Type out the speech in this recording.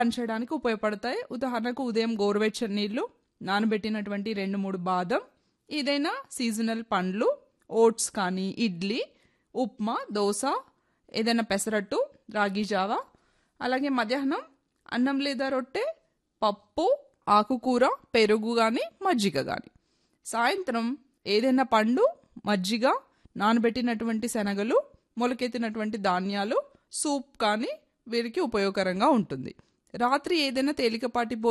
పనిచేయడానికి ఉపయోగపడతాయి ఉదాహరణకు ఉదయం గోరువెచ్చని నీళ్లు నానబెట్టినటువంటి రెండు మూడు బాదం ఏదైనా సీజనల్ పండ్లు ఓట్స్ కానీ ఇడ్లీ ఉప్మా దోశ ఏదైనా పెసరట్టు రాగి జావా అలాగే మధ్యాహ్నం అన్నం లేదా రొట్టె పప్పు ఆకుకూర పెరుగు కానీ మజ్జిగ కానీ సాయంత్రం ఏదైనా పండు మజ్జిగ నానబెట్టినటువంటి శనగలు మొలకెత్తినటువంటి ధాన్యాలు సూప్ కానీ వీరికి ఉపయోగకరంగా ఉంటుంది రాత్రి ఏదైనా తేలికపాటి భోజనం